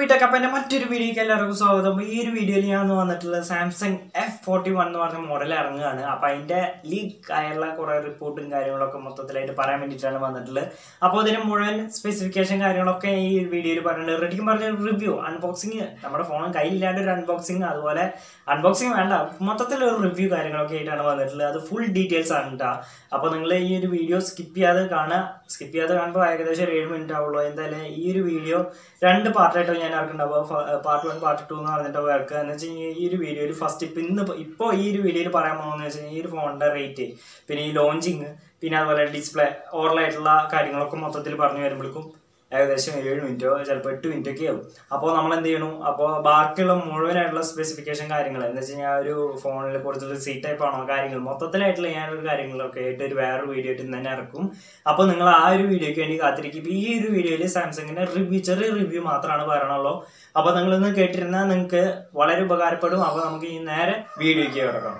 വീട്ടൊക്കെ അപ്പം എൻ്റെ മറ്റൊരു വീഡിയോക്ക് എല്ലാവർക്കും സ്വാഗതം ഈ ഒരു വീഡിയോയിൽ ഞാൻ ഒന്ന് വന്നിട്ടുള്ളത് സാംസങ് എഫ് ഫോർട്ടി വൺ എന്ന് പറഞ്ഞ മോഡൽ ഇറങ്ങുകയാണ് അപ്പം അതിൻ്റെ ലീക്ക് ആയുള്ള കുറേ റിപ്പോർട്ടും കാര്യങ്ങളൊക്കെ മൊത്തത്തിലായിട്ട് പറയാൻ വേണ്ടിയിട്ടാണ് വന്നിട്ടുള്ളത് അപ്പോൾ അതിന് മുഴുവൻ സ്പെസിഫിക്കേഷൻ കാര്യങ്ങളൊക്കെ ഈ വീഡിയോയിൽ പറയുന്നുണ്ട് റെഡിക്കും പറഞ്ഞ റിവ്യൂ അൺബോക്സിങ് നമ്മുടെ ഫോൺ കയ്യിലില്ലാണ്ട് ഒരു അൺബോക്സിങ് അതുപോലെ അൺബോക്സിങ് വേണ്ട മൊത്തത്തിൽ ഒരു റിവ്യൂ കാര്യങ്ങളൊക്കെ ആയിട്ടാണ് വന്നിട്ടുള്ളത് അത് ഫുൾ ഡീറ്റെയിൽസ് ആണ് കേട്ടോ അപ്പോൾ നിങ്ങൾ ഈ ഒരു വീഡിയോ സ്കിപ്പ് ചെയ്യാതെ കാണുക സ്കിപ്പ് ചെയ്യാതെ കാണുമ്പോൾ ഏകദേശം ഒരു ഏഴ് മിനിറ്റ് ആവുള്ളൂ എന്തായാലും ഈ ഒരു വീഡിയോ രണ്ട് പാർട്ടായിട്ട് ഞാൻ ഇറക്കുന്നുണ്ടാവും പാർട്ട് വൺ പാർട്ട് ടു എന്ന് പറഞ്ഞിട്ട് ഇറക്കുക എന്ന് വെച്ച് കഴിഞ്ഞാൽ ഈ ഒരു വീഡിയോയിൽ ഫസ്റ്റ് ഇപ്പം ഇന്ന് ഇപ്പോൾ ഈ ഒരു വീഡിയോയിൽ പറയാൻ പോകുന്നത് വെച്ച് കഴിഞ്ഞാൽ ഈ ഒരു ഫോണിൻ്റെ റേറ്റ് പിന്നെ ഈ ലോഞ്ചിങ് പിന്നെ അതുപോലെ ഡിസ്പ്ലേ ഓവറലായിട്ടുള്ള കാര്യങ്ങളൊക്കെ മൊത്തത്തിൽ പറഞ്ഞു വരുമ്പോഴേക്കും ഏകദേശം ഏഴ് മിനിറ്റോ ചിലപ്പോൾ എട്ട് മിനിറ്റ് ഒക്കെ ആവും അപ്പോൾ നമ്മൾ എന്ത് ചെയ്യണം അപ്പോൾ ബാക്കിയുള്ള മുഴുവനായിട്ടുള്ള സ്പെസിഫിക്കേഷൻ കാര്യങ്ങൾ എന്ന് വെച്ച് കഴിഞ്ഞാൽ ഒരു ഫോണിൽ കൊടുത്തിട്ട് സി ടൈപ്പ് ആണോ കാര്യങ്ങൾ മൊത്തത്തിലായിട്ടുള്ള ഞാനൊരു കാര്യങ്ങളൊക്കെ ആയിട്ട് ഒരു വേറൊരു വീഡിയോ ആയിട്ട് തന്നെ ഇറക്കും അപ്പോൾ നിങ്ങൾ ആ ഒരു വീഡിയോയ്ക്ക് വേണ്ടി കാത്തിരിക്കും ഈ ഒരു വീഡിയോയിൽ സാംസങ്ങിൻ്റെ റിവ്യൂ ചെറിയ റിവ്യൂ മാത്രമാണ് പറയണുള്ളൂ അപ്പോൾ നിങ്ങളിന്ന് കേട്ടിരുന്നാൽ നിങ്ങൾക്ക് വളരെ ഉപകാരപ്പെടും അപ്പോൾ നമുക്ക് ഈ നേരെ വീഡിയോയ്ക്ക് കിടക്കാം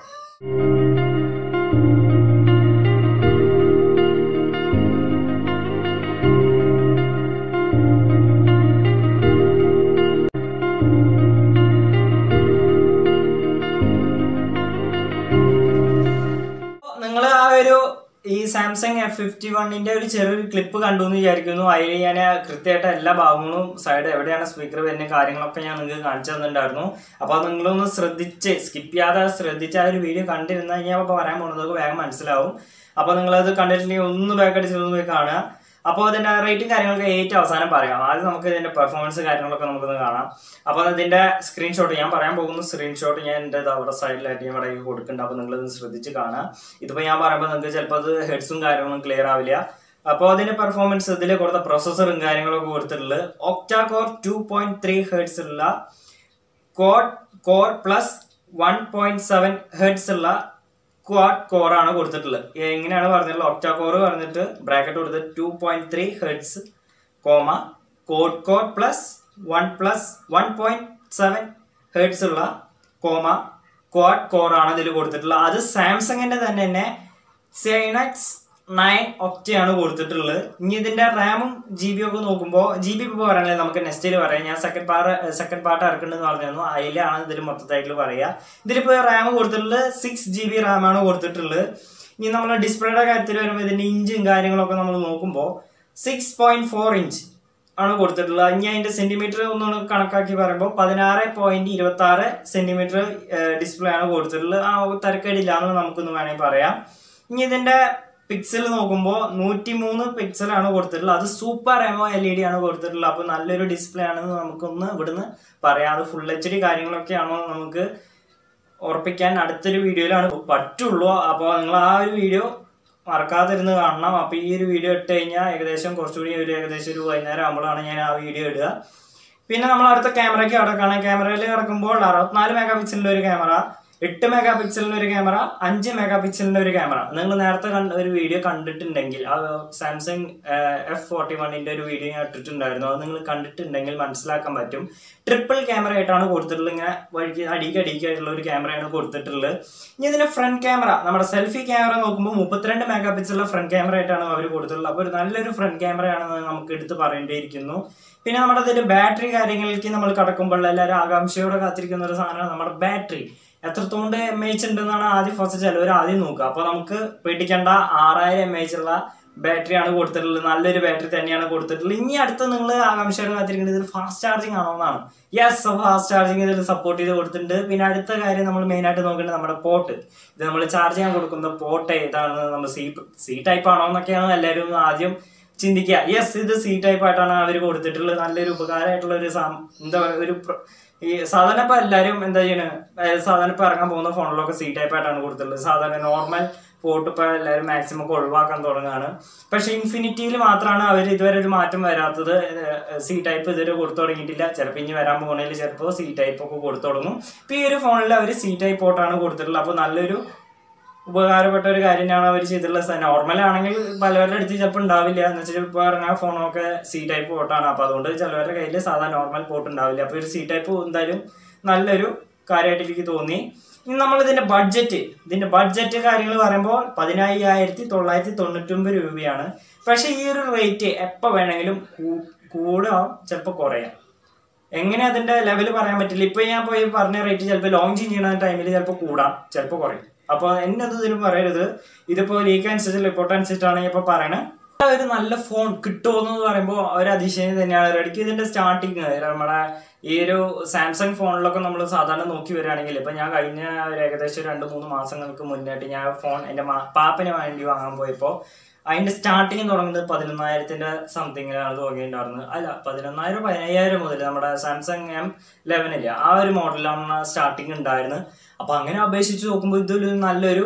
നിങ്ങൾ ആ ഒരു ഈ സാംസങ് എഫ് ഫിഫ്റ്റി വണ്ണിന്റെ ഒരു ചെറിയൊരു ക്ലിപ്പ് കണ്ടു എന്ന് വിചാരിക്കുന്നു അതിൽ ഞാൻ കൃത്യമായിട്ട് എല്ലാ ഭാഗങ്ങളും സൈഡ് എവിടെയാണ് സ്പീക്കർ വരുന്ന കാര്യങ്ങളൊക്കെ ഞാൻ നിങ്ങൾക്ക് കാണിച്ചു തന്നിട്ടുണ്ടായിരുന്നു അപ്പോൾ അത് നിങ്ങളൊന്ന് ശ്രദ്ധിച്ച് സ്കിപ്പ് ചെയ്യാതെ ശ്രദ്ധിച്ച് ആ ഒരു വീഡിയോ കണ്ടിരുന്നാൽ ഞാൻ അപ്പോൾ പറയാൻ പോകുന്നത് വേഗം മനസ്സിലാവും അപ്പോൾ നിങ്ങളത് കണ്ടിട്ടുണ്ടെങ്കിൽ ഒന്ന് ബാക്ക് അടിച്ചൊന്ന് പോയി കാണുക അപ്പോൾ അതിന്റെ റേറ്റും കാര്യങ്ങളൊക്കെ ഏറ്റവും അവസാനം പറയാം ആദ്യം നമുക്ക് ഇതിന്റെ പെർഫോമൻസ് കാര്യങ്ങളൊക്കെ നമുക്കൊന്ന് കാണാം അപ്പോൾ ഇതിന്റെ സ്ക്രീൻഷോട്ട് ഞാൻ പറയാൻ പോകുന്ന സ്ക്രീൻഷോട്ട് ഞാൻ എൻ്റെ അവിടെ സൈഡിലായിട്ട് ഞാൻ ഇവിടെ കൊടുക്കുന്നുണ്ട് അപ്പോൾ നിങ്ങളത് ശ്രദ്ധിച്ച് കാണാം ഇതിപ്പോൾ ഞാൻ പറയുമ്പോൾ നിങ്ങൾക്ക് ചിലപ്പോൾ അത് ഹെഡ്സും കാര്യങ്ങളും ക്ലിയർ ആവില്ല അപ്പോൾ അതിന്റെ പെർഫോമൻസ് ഇതിൽ കൊടുത്ത പ്രോസസ്സറും കാര്യങ്ങളൊക്കെ കൊടുത്തിട്ടുള്ളത് octa core two point three hertz ഉള്ള quad core plus one point seven hertz ഉള്ള ക്വാഡ് കോർ ആണ് കൊടുത്തിട്ടുള്ളത് എങ്ങനെയാണ് പറഞ്ഞിട്ടുള്ളത് ഒക്ടാ കോർ പറഞ്ഞിട്ട് ബ്രാക്കറ്റ് കൊടുത്തിട്ട് two point three hertz comma quad core plus one plus one point seven hertz ഉള്ള comma quad core ആണ് ഇതിൽ കൊടുത്തിട്ടുള്ളത് അത് സാംസങ്ങിന്റെ തന്നെ തന്നെ സൈനക്സ് നയൻ ഒക്ടയാണ് കൊടുത്തിട്ടുള്ളത് ഇനി ഇതിന്റെ റാമും ജി ബി ഒക്കെ നോക്കുമ്പോൾ ജി ബി ഇപ്പോൾ പറയുന്നത് നമുക്ക് നെക്സ്റ്റിൽ പറയാം ഞാൻ സെക്കൻഡ് പാർട്ട് സെക്കൻഡ് പാർട്ട് ഇറക്കുന്നുണ്ടെന്ന് പറഞ്ഞിരുന്നു അതിലാണ് ഇതിൽ മൊത്തത്തായിട്ട് പറയുക ഇതിലിപ്പോൾ റാം കൊടുത്തിട്ടുള്ളത് സിക്സ് ജി ബി റാമാണ് കൊടുത്തിട്ടുള്ളത് ഇനി നമ്മൾ ഡിസ്പ്ലേയുടെ കാര്യത്തിൽ വരുമ്പോൾ ഇതിന്റെ ഇഞ്ചും കാര്യങ്ങളൊക്കെ നമ്മൾ നോക്കുമ്പോൾ സിക്സ് പോയിന്റ് ഫോർ ഇഞ്ച് ആണ് കൊടുത്തിട്ടുള്ളത് ഇനി അതിന്റെ സെന്റിമീറ്റർ ഒന്ന് കണക്കാക്കി പറയുമ്പോൾ പതിനാറ് പോയിന്റ് ഇരുപത്തി ആറ് സെന്റിമീറ്റർ ഡിസ്പ്ലേ ആണ് കൊടുത്തിട്ടുള്ളത് ആ തരക്കേടില്ല എന്ന് നമുക്കൊന്ന് വേണമെങ്കിൽ പറയാം ഇനി ഇതിന്റെ പിക്സൽ നോക്കുമ്പോൾ നൂറ്റി മൂന്ന് പിക്സലാണ് കൊടുത്തിട്ടുള്ളത് അത് super AMOLED ആണ് കൊടുത്തിട്ടുള്ളത് അപ്പോൾ നല്ലൊരു ഡിസ്പ്ലേ ആണെന്ന് നമുക്കൊന്ന് ഇവിടുന്ന് പറയാം അത് ഫുൾ എച്ച് ഡി കാര്യങ്ങളൊക്കെ ആണോ നമുക്ക് ഉറപ്പിക്കാൻ അടുത്തൊരു വീഡിയോയിലാണ് പറ്റുള്ളൂ അപ്പോൾ നിങ്ങൾ ആ ഒരു വീഡിയോ മറക്കാതിരുന്ന് കാണണം അപ്പോൾ ഈ ഒരു വീഡിയോ ഇട്ട് കഴിഞ്ഞാൽ ഏകദേശം കുറച്ചുകൂടി ഒരു ഏകദേശം ഒരു വൈകുന്നേരം ആകുമ്പോഴാണ് ഞാൻ ആ വീഡിയോ ഇടുക പിന്നെ നമ്മൾ അടുത്ത ക്യാമറയ്ക്ക് കിടക്കണം ക്യാമറയിൽ കിടക്കുമ്പോൾ അറുപത്തിനാല് മെഗാ പിക്സലിൻ്റെ ഒരു ക്യാമറ എട്ട് മെഗാ പിക്സലിന്റെ ഒരു ക്യാമറ അഞ്ച് മെഗാ പിക്സലിന്റെ ഒരു ക്യാമറ നിങ്ങൾ നേരത്തെ കണ്ട ഒരു വീഡിയോ കണ്ടിട്ടുണ്ടെങ്കിൽ ആ സാംസങ് എഫ് ഫോർട്ടി വണ്ണിന്റെ ഒരു വീഡിയോ ഞാൻ ഇട്ടിട്ടുണ്ടായിരുന്നു അത് നിങ്ങൾ കണ്ടിട്ടുണ്ടെങ്കിൽ മനസ്സിലാക്കാൻ പറ്റും ട്രിപ്പിൾ ക്യാമറ ആയിട്ടാണ് കൊടുത്തിട്ടുള്ളത് ഇങ്ങനെ വഴിക്ക് അടിക്ക് അടിക്കായിട്ടുള്ള ഒരു ക്യാമറയാണ് കൊടുത്തിട്ടുള്ളത് ഇനി ഇതിന്റെ ഫ്രണ്ട് ക്യാമറ നമ്മുടെ സെൽഫി ക്യാമറ നോക്കുമ്പോൾ മുപ്പത്തിരണ്ട് മെഗാ പിക്സലിലെ ഫ്രണ്ട് ക്യാമറ ആയിട്ടാണ് അവർ കൊടുത്തിട്ടുള്ളത് അപ്പോൾ ഒരു നല്ലൊരു ഫ്രണ്ട് ക്യാമറയാണെന്ന് നമുക്ക് എടുത്ത് പറയേണ്ടിയിരിക്കുന്നു പിന്നെ നമ്മുടെ ഇതിന്റെ ബാറ്ററി കാര്യങ്ങളിലേക്ക് നമ്മൾ കടക്കുമ്പോൾ എല്ലാവരും ആകാംക്ഷയോടെ കാത്തിരിക്കുന്ന ഒരു സാധനമാണ് നമ്മുടെ ബാറ്ററി എത്രത്തോണ്ട് എം എച്ച് ഉണ്ടെന്നാണ് ആദ്യം ഫസ്റ്റ് ചിലവർ ആദ്യം നോക്കുക അപ്പോൾ നമുക്ക് പേടിക്കേണ്ട ആറായിരം എം എച്ച് ഉള്ള ബാറ്ററി ആണ് കൊടുത്തിട്ടുള്ളത് നല്ലൊരു ബാറ്ററി തന്നെയാണ് കൊടുത്തിട്ടുള്ളത് ഇനി അടുത്ത് നിങ്ങൾ ആകാംക്ഷയോടെ കാത്തിരിക്കുന്നത് ഇതിൽ ഫാസ്റ്റ് ചാർജിങ് ആണോ എന്നാണ് യെസ് ഫാസ്റ്റ് ചാർജിങ് ഇതിൽ സപ്പോർട്ട് ചെയ്ത് കൊടുത്തിട്ടുണ്ട് പിന്നെ അടുത്ത കാര്യം നമ്മൾ മെയിൻ ആയിട്ട് നോക്കേണ്ടത് നമ്മുടെ പോർട്ട് ഇത് നമ്മൾ ചാർജ് ചെയ്യാൻ കൊടുക്കുന്ന പോർട്ട് ഏതാണ് നമ്മൾ സി സി ടൈപ്പ് ആണോ എന്നൊക്കെയാണ് എല്ലാവരും ആദ്യം ചിന്തിക്കുക യെസ് ഇത് സി ടൈപ്പ് ആയിട്ടാണ് അവർ കൊടുത്തിട്ടുള്ളത് നല്ലൊരു ഉപകാരമായിട്ടുള്ള ഒരു എന്താ പറയുക ഒരു ഈ സാധാരണ ഇപ്പൊ എല്ലാവരും എന്താ ചെയ്യണ സാധാരണ ഇപ്പൊ ഇറങ്ങാൻ പോകുന്ന ഫോണിലൊക്കെ സി ടൈപ്പ് ആയിട്ടാണ് കൊടുത്തിട്ടുള്ളത് സാധാരണ നോർമൽ പോർട്ട് ഇപ്പൊ എല്ലാവരും മാക്സിമം ഒക്കെ ഒഴിവാക്കാൻ തുടങ്ങുകയാണ് പക്ഷെ ഇൻഫിനിറ്റിയിൽ മാത്രമാണ് അവർ ഇതുവരെ ഒരു മാറ്റം വരാത്തത് സി ടൈപ്പ് ഇതുവരെ കൊടുത്തു തുടങ്ങിയിട്ടില്ല ചിലപ്പോൾ ഇനി വരാൻ പോകുന്നതിൽ ചിലപ്പോൾ സി ടൈപ്പ് ഒക്കെ കൊടുത്തു തുടങ്ങും ഇപ്പൊ ഈ ഒരു ഫോണിൽ അവർ സി ടൈപ്പ് പോർട്ടാണ് കൊടുത്തിട്ടുള്ളത് അപ്പോൾ നല്ലൊരു ഉപകാരപ്പെട്ട ഒരു കാര്യമാണ് അവർ ചെയ്തിട്ടുള്ളത് നോർമൽ ആണെങ്കിൽ പലവരുടെ അടുത്ത് ചിലപ്പോൾ ഉണ്ടാവില്ല എന്ന് വെച്ചാൽ ഇപ്പോൾ പറഞ്ഞാൽ ഫോണൊക്കെ സി ടൈപ്പ് പോർട്ടാണ് അപ്പോൾ അതുകൊണ്ട് ചിലവരുടെ കയ്യിൽ സാധാ നോർമൽ പോർട്ട് ഉണ്ടാവില്ല അപ്പോൾ ഒരു സി ടൈപ്പ് എന്തായാലും നല്ലൊരു കാര്യമായിട്ട് എനിക്ക് തോന്നി ഇനി നമ്മൾ ഇതിന്റെ ബഡ്ജറ്റ് ഇതിന്റെ ബഡ്ജറ്റ് കാര്യങ്ങൾ പറയുമ്പോൾ പതിനായിരത്തി തൊള്ളായിരത്തി തൊണ്ണൂറ്റൊമ്പത് രൂപയാണ് പക്ഷെ ഈ ഒരു റേറ്റ് എപ്പോൾ വേണമെങ്കിലും കൂ- കൂടാം ചിലപ്പോൾ കുറയാം എങ്ങനെ അതിന്റെ ലെവൽ പറയാൻ പറ്റില്ല ഇപ്പൊ ഞാൻ പോയി പറഞ്ഞ റേറ്റ് ചിലപ്പോൾ ലോഞ്ച് ചെയ്യുന്ന ടൈമിൽ ചിലപ്പോൾ കൂടാം ചിലപ്പോൾ കുറയും അപ്പോൾ എന്നെ അത് ഇതിന് പറയരുത് ഇതിപ്പോ ലീക്ക് അനുസരിച്ച് റിപ്പോർട്ട് അനുസരിച്ചാണ് ഞാൻ ഇപ്പോൾ പറയണത് ഒരു നല്ല ഫോൺ കിട്ടുമെന്ന് പറയുമ്പോൾ ഒരു അതിശയം തന്നെയാണ് റെഡിക്ക് ഇതിന്റെ സ്റ്റാർട്ടിങ് നമ്മുടെ ഈ ഒരു സാംസങ് ഫോണിലൊക്കെ നമ്മൾ സാധാരണ നോക്കി വരികയാണെങ്കിൽ ഇപ്പൊ ഞാൻ കഴിഞ്ഞ ഒരു ഏകദേശം രണ്ട് മൂന്ന് മാസങ്ങൾക്ക് മുന്നായിട്ട് ഞാൻ ഫോൺ എൻ്റെ മാ- പാപ്പന് വേണ്ടി വാങ്ങാൻ പോയപ്പോൾ അതിന്റെ സ്റ്റാർട്ടിങ് തുടങ്ങുന്നത് പതിനൊന്നായിരത്തിന്റെ സംതിങ്ങിലാണ് തുടങ്ങിയിട്ടുണ്ടായിരുന്നത് അല്ല പതിനൊന്നായിരം പതിനയ്യായിരം മുതൽ നമ്മുടെ സാംസങ് എം ലെവനില്ല ആ ഒരു മോഡലാണ് സ്റ്റാർട്ടിങ് ഉണ്ടായിരുന്നത് അപ്പൊ അങ്ങനെ അപേക്ഷിച്ച് നോക്കുമ്പോൾ ഇതൊരു നല്ലൊരു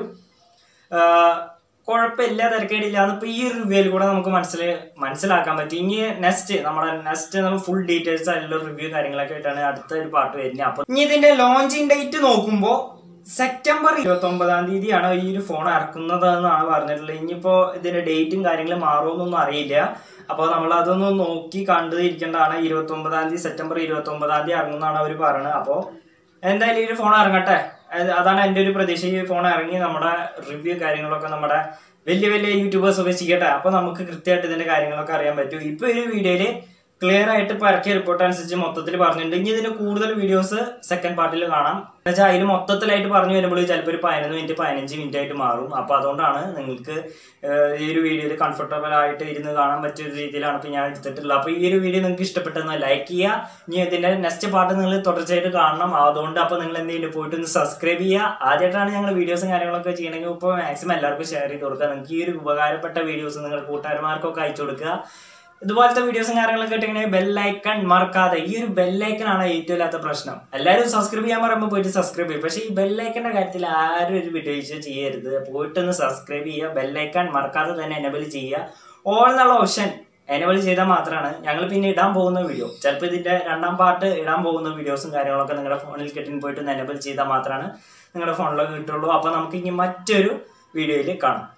ആഹ് കുഴപ്പമില്ല തിരക്കേടില്ല അതിപ്പോ ഈ റിവ്യൂയിൽ കൂടെ നമുക്ക് മനസ്സിൽ മനസ്സിലാക്കാൻ പറ്റും ഇനി നെക്സ്റ്റ് നമ്മുടെ നെക്സ്റ്റ് നമ്മൾ ഫുൾ ഡീറ്റെയിൽസ് അതിലുള്ള റിവ്യൂ കാര്യങ്ങളൊക്കെ ആയിട്ടാണ് അടുത്ത ഒരു പാർട്ട് വരുന്നത് അപ്പൊ ഇനി ഇതിന്റെ ലോഞ്ചിങ് ഡേറ്റ് നോക്കുമ്പോൾ സെപ്റ്റംബർ ഇരുപത്തി ഒമ്പതാം തീയതിയാണ് ഈ ഒരു ഫോൺ ഇറക്കുന്നത് എന്നാണ് പറഞ്ഞിട്ടുള്ളത് ഇനിയിപ്പോ ഇതിന്റെ ഡേറ്റും കാര്യങ്ങളും മാറുമെന്നൊന്നും അറിയില്ല അപ്പൊ നമ്മൾ അതൊന്ന് നോക്കി കണ്ടു ഇരിക്കേണ്ടതാണ് ഇരുപത്തി ഒമ്പതാം തീയതി സെപ്റ്റംബർ ഇരുപത്തി ഒമ്പതാം തീയതി ഇറങ്ങുന്നതാണ് അവർ പറയുന്നത് അപ്പോൾ എന്തായാലും ഈ ഒരു ഫോൺ ഇറങ്ങട്ടെ അത് അതാണ് എൻ്റെ ഒരു പ്രതീക്ഷ ഈ ഫോൺ ഇറങ്ങി നമ്മുടെ റിവ്യൂ കാര്യങ്ങളൊക്കെ നമ്മുടെ വലിയ വലിയ യൂട്യൂബേഴ്സ് ഒക്കെ ചെയ്യട്ടെ അപ്പോൾ നമുക്ക് കൃത്യമായിട്ട് ഇതിന്റെ കാര്യങ്ങളൊക്കെ അറിയാൻ പറ്റും ഇപ്പോൾ ഒരു വീഡിയോയിൽ ക്ലിയർ ആയിട്ട് ഇപ്പോൾ ഇറക്കിയ റിപ്പോർട്ട് അനുസരിച്ച് മൊത്തത്തിൽ പറഞ്ഞിട്ടുണ്ട് ഇനി ഇതിന്റെ കൂടുതൽ വീഡിയോസ് സെക്കൻഡ് പാർട്ടിൽ കാണാം എന്നുവെച്ചാൽ അതിൽ മൊത്തത്തിലായിട്ട് പറഞ്ഞു വരുമ്പോൾ ചിലപ്പോൾ ഒരു പതിനൊന്ന് മിനിറ്റ് പതിനഞ്ച് മിനിറ്റ് ആയിട്ട് മാറും അപ്പോൾ അതുകൊണ്ടാണ് നിങ്ങൾക്ക് ഏഹ്, ഈ ഒരു വീഡിയോയിൽ കംഫർട്ടബിൾ ആയിട്ട് ഇരുന്ന് കാണാൻ പറ്റിയ ഒരു രീതിയിലാണ് ഇപ്പോൾ ഞാൻ എടുത്തിട്ടുള്ളത് അപ്പോൾ ഈ ഒരു വീഡിയോ നിങ്ങൾക്ക് ഇഷ്ടപ്പെട്ടെന്ന് ലൈക്ക് ചെയ്യുക ഇനി ഇതിന്റെ നെക്സ്റ്റ് പാർട്ട് നിങ്ങൾ തുടർച്ചയായിട്ട് കാണണം അതുകൊണ്ട് അപ്പോൾ നിങ്ങൾ എന്ത് ചെയ്യുന്നത് പോയിട്ട് ഒന്ന് സബ്സ്ക്രൈബ് ചെയ്യുക ആദ്യമായിട്ടാണ് ഞങ്ങൾ വീഡിയോസും കാര്യങ്ങളൊക്കെ ചെയ്യണമെങ്കിൽ ഇപ്പോൾ മാക്സിമം എല്ലാവർക്കും ഷെയർ ചെയ്ത് കൊടുക്കുക നിങ്ങൾക്ക് ഈ ഒരു ഉപകാരപ്പെട്ട വീഡിയോസ് നിങ്ങൾ കൂട്ടുകാരന്മാർക്കൊക്കെ അയച്ചു കൊടുക്കുക ഇതുപോലത്തെ വീഡിയോസും കാര്യങ്ങളൊക്കെ ഇട്ടിങ്ങനെ ബെല്ലൈക്കൺ മറക്കാതെ ഈ ഒരു ബെല്ലൈക്കൺ ആണ് ഏറ്റവും ഇല്ലാത്ത പ്രശ്നം എല്ലാവരും സബ്സ്ക്രൈബ് ചെയ്യാൻ പറയുമ്പോൾ പോയിട്ട് സബ്സ്ക്രൈബ് ചെയ്യും പക്ഷേ ഈ ബെല്ലൈക്കന്റെ കാര്യത്തിൽ ആരും ഒരു വിട്ടുവീഴ്ച ചെയ്യരുത് പോയിട്ടൊന്ന് സബ്സ്ക്രൈബ് ചെയ്യുക ബെല്ലൈക്കൺ മറക്കാതെ തന്നെ എനബിൾ ചെയ്യുക ഓൾ എന്നുള്ള ഓപ്ഷൻ എനബിൾ ചെയ്താൽ മാത്രമാണ് ഞങ്ങൾ പിന്നെ ഇടാൻ പോകുന്ന വീഡിയോ ചിലപ്പോൾ ഇതിന്റെ രണ്ടാം പാർട്ട് ഇടാൻ പോകുന്ന വീഡിയോസും കാര്യങ്ങളൊക്കെ നിങ്ങളുടെ ഫോണിൽ കെട്ടിന് പോയിട്ട് എനബിൾ ചെയ്താൽ മാത്രമാണ് നിങ്ങളുടെ ഫോണിലൊക്കെ കിട്ടുള്ളൂ അപ്പോൾ നമുക്ക് ഇനി മറ്റൊരു വീഡിയോയിൽ കാണാം